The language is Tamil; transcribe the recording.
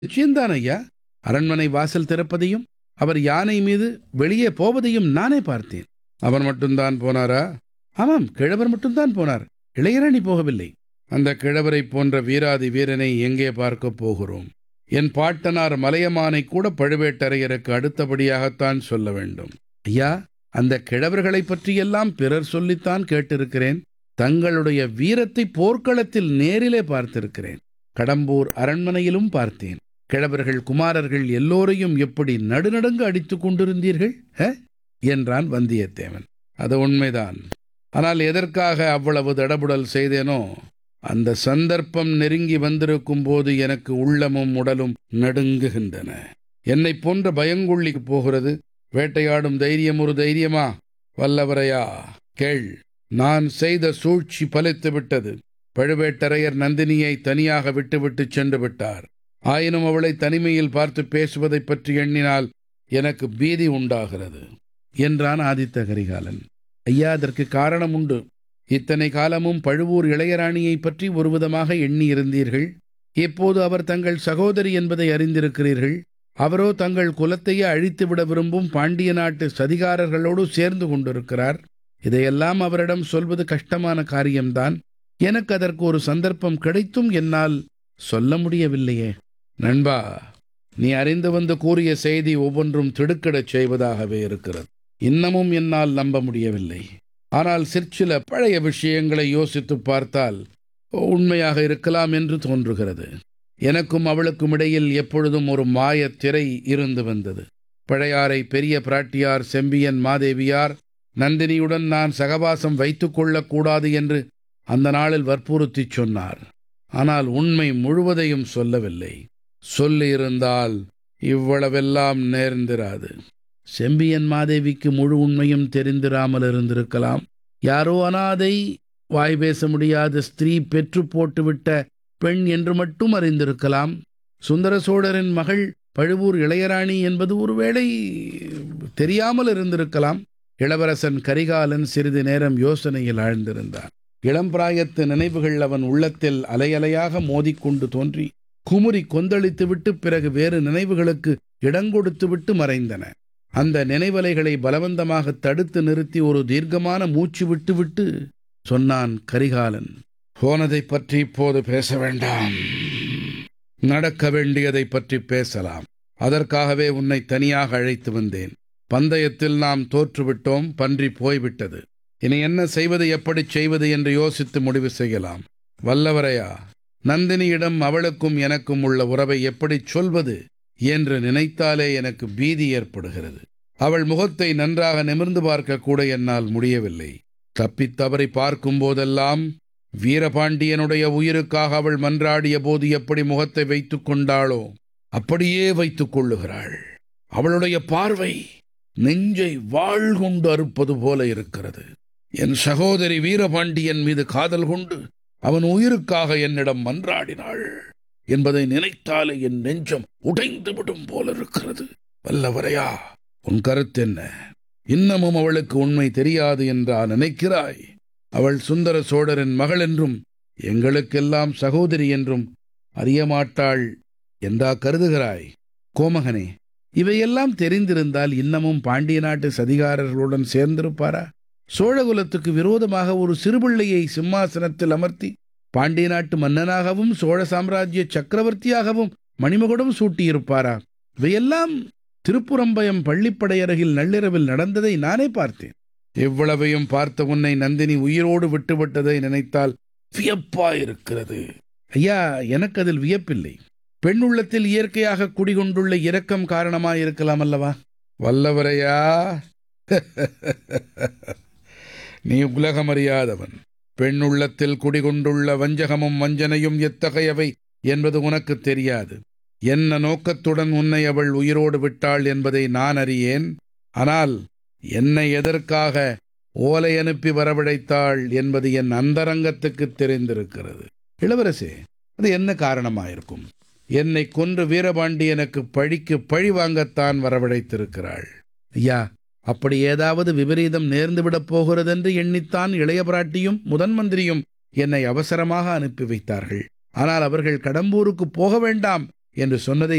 நிச்சயம்தான் ஐயா அரண்மனை வாசல் திறப்பதையும் அவர் யானை மீது வெளியே போவதையும் நானே பார்த்தேன் அவர் மட்டும்தான் போனாரா ஆமாம் கிழவர் மட்டும்தான் போனார் இளையராணி போகவில்லை அந்த கிழவரைப் போன்ற வீராதி வீரனை எங்கே பார்க்கப் போகிறோம் என் பாட்டனார் மலையமானை கூட பழுவேட்டரையருக்கு அடுத்தபடியாகத்தான் சொல்ல வேண்டும் ஐயா அந்த கிழவர்களைப் பற்றியெல்லாம் பிறர் சொல்லித்தான் கேட்டிருக்கிறேன் தங்களுடைய வீரத்தை போர்க்களத்தில் நேரிலே பார்த்திருக்கிறேன் கடம்பூர் அரண்மனையிலும் பார்த்தேன் கிழவர்கள் குமாரர்கள் எல்லோரையும் எப்படி நடுநடுங்க அடித்துக் கொண்டிருந்தீர்கள் ஹ? என்றான் வந்தியத்தேவன் அது உண்மைதான் ஆனால் எதற்காக அவ்வளவு தடபுடல் செய்தேனோ அந்த சந்தர்ப்பம் நெருங்கி வந்திருக்கும் போது எனக்கு உள்ளமும் உடலும் நடுங்குகின்றன என்னைப் போன்ற பயங்கொள்ளிக்கு போகிறது வேட்டையாடும் தைரியம் ஒரு தைரியமா வல்லவரையா கேள் நான் செய்த சூழ்ச்சி பலித்து விட்டது பழுவேட்டரையர் நந்தினியை தனியாக விட்டுவிட்டு சென்று விட்டார் ஆயினும் அவளை தனிமையில் பார்த்து பேசுவதைப் பற்றி எண்ணினால் எனக்கு பீதி உண்டாகிறது என்றான் ஆதித்த கரிகாலன் ஐயா அதற்கு காரணம் உண்டு இத்தனை காலமும் பழுவூர் இளையராணியை பற்றி ஒருவிதமாக எண்ணியிருந்தீர்கள் இப்போது அவர் தங்கள் சகோதரி என்பதை அறிந்திருக்கிறீர்கள் அவரோ தங்கள் குலத்தையே அழித்துவிட விரும்பும் பாண்டிய நாட்டு சதிகாரர்களோடு சேர்ந்து கொண்டிருக்கிறார் இதையெல்லாம் அவரிடம் சொல்வது கஷ்டமான காரியம்தான் எனக்கு அதற்கு ஒரு சந்தர்ப்பம் கிடைத்தும் என்னால் சொல்ல முடியவில்லையே நண்பா நீ அறிந்து வந்து கூறிய செய்தி ஒவ்வொன்றும் திடுக்கிடச் செய்வதாகவே இருக்கிறது இன்னமும் என்னால் நம்ப முடியவில்லை ஆனால் சிற்சில பழைய விஷயங்களை யோசித்துப் பார்த்தால் உண்மையாக இருக்கலாம் என்று தோன்றுகிறது எனக்கும் அவளுக்கும் இடையில் எப்பொழுதும் ஒரு மாயத் திரை இருந்து வந்தது பழையாறை பெரிய பிராட்டியார் செம்பியன் மாதேவியார் நந்தினியுடன் நான் சகவாசம் வைத்துக் கொள்ளக்கூடாது என்று அந்த நாளில் வற்புறுத்திச் சொன்னார் ஆனால் உண்மை முழுவதையும் சொல்லவில்லை சொல்லியிருந்தால் இவ்வளவெல்லாம் நேர்ந்திராது செம்பியன் மாதேவிக்கு முழு உண்மையும் தெரிந்திராமல் இருந்திருக்கலாம் யாரோ அனாதை வாய் பேச முடியாத ஸ்திரீ பெற்று போட்டுவிட்ட பெண் என்று மட்டும் அறிந்திருக்கலாம் சுந்தர சோழரின் மகள் பழுவூர் இளையராணி என்பது ஒருவேளை தெரியாமல் இருந்திருக்கலாம் இளவரசன் கரிகாலன் சிறிது நேரம் யோசனையில் ஆழ்ந்திருந்தான் இளம்பிராயத்து நினைவுகள் அவன் உள்ளத்தில் அலையலையாக மோதிக்கொண்டு தோன்றி குமுறி கொந்தளித்துவிட்டு பிறகு வேறு நினைவுகளுக்கு இடங்கொடுத்துவிட்டு மறைந்தன அந்த நினைவலைகளை பலவந்தமாக தடுத்து நிறுத்தி ஒரு தீர்க்கமான மூச்சு விட்டுவிட்டு சொன்னான் கரிகாலன் போனதைப் பற்றி இப்போது பேச வேண்டாம் நடக்க வேண்டியதைப் பற்றி பேசலாம் அதற்காகவே உன்னை தனியாக அழைத்து வந்தேன் பந்தயத்தில் நாம் தோற்றுவிட்டோம் பன்றி போய்விட்டது இனி என்ன செய்வது எப்படி செய்வது என்று யோசித்து முடிவு செய்யலாம் வல்லவரையா நந்தினியிடம் அவளுக்கும் எனக்கும் உள்ள உறவை எப்படி சொல்வது என்று நினைத்தாலே எனக்கு பீதி ஏற்படுகிறது அவள் முகத்தை நன்றாக நிமிர்ந்து பார்க்க கூட என்னால் முடியவில்லை தப்பித் தவறி பார்க்கும் போதெல்லாம் வீரபாண்டியனுடைய உயிருக்காக அவள் மன்றாடிய போது எப்படி முகத்தை வைத்துக் கொண்டாளோ அப்படியே வைத்துக் கொள்ளுகிறாள் அவளுடைய பார்வை நெஞ்சை வாழ் கொண்டு அறுப்பது போல இருக்கிறது என் சகோதரி வீரபாண்டியன் மீது காதல் கொண்டு அவன் உயிருக்காக என்னிடம் மன்றாடினாள் என்பதை நினைத்தாலே என் நெஞ்சம் உடைந்து விடும் போல இருக்கிறது வல்லவரையா உன் கருத்தென்ன இன்னமும் அவளுக்கு உண்மை தெரியாது என்றா நினைக்கிறாய் அவள் சுந்தர சோழரின் மகள் என்றும் எங்களுக்கெல்லாம் சகோதரி என்றும் அறியமாட்டாள் என்றா கருதுகிறாய் கோமகனே இவையெல்லாம் தெரிந்திருந்தால் இன்னமும் பாண்டிய நாட்டு சதிகாரர்களுடன் சேர்ந்திருப்பாரா சோழகுலத்துக்கு விரோதமாக ஒரு சிறுபிள்ளையை சிம்மாசனத்தில் அமர்த்தி பாண்டிய நாட்டு மன்னனாகவும் சோழ சாம்ராஜ்ய சக்கரவர்த்தியாகவும் மணிமகுடம் சூட்டியிருப்பாரா இவையெல்லாம் திருப்புறம்பயம் பள்ளிப்படையருகில் நள்ளிரவில் நடந்ததை நானே பார்த்தேன் இவ்வளவையும் பார்த்த உன்னை நந்தினி உயிரோடு விட்டுவிட்டதை நினைத்தால் வியப்பாயிருக்கிறது ஐயா எனக்கு அதில் வியப்பில்லை பெண் உள்ளத்தில் இயற்கையாக குடிகொண்டுள்ள இரக்கம் காரணமாயிருக்கலாம் அல்லவா வல்லவரையா நீ உலகமறியாதவன் பெண் உள்ளத்தில் குடிகொண்டுள்ள வஞ்சகமும் வஞ்சனையும் எத்தகையவை என்பது உனக்கு தெரியாது என்ன நோக்கத்துடன் உன்னை அவள் உயிரோடு விட்டாள் என்பதை நான் அறியேன் ஆனால் என்னை எதற்காக ஓலை அனுப்பி வரவழைத்தாள் என்பது என் அந்தரங்கத்துக்கு தெரிந்திருக்கிறது இளவரசே அது என்ன காரணமாயிருக்கும் என்னை கொன்று வீரபாண்டியனுக்கு பழிக்கு பழி வாங்கத்தான் வரவழைத்திருக்கிறாள் ஐயா அப்படி ஏதாவது விபரீதம் நேர்ந்துவிடப் போகிறதென்று எண்ணித்தான் இளைய பிராட்டியும் முதன் மந்திரியும் என்னை அவசரமாக அனுப்பி வைத்தார்கள் ஆனால் அவர்கள் கடம்பூருக்கு போக வேண்டாம் என்று சொன்னதை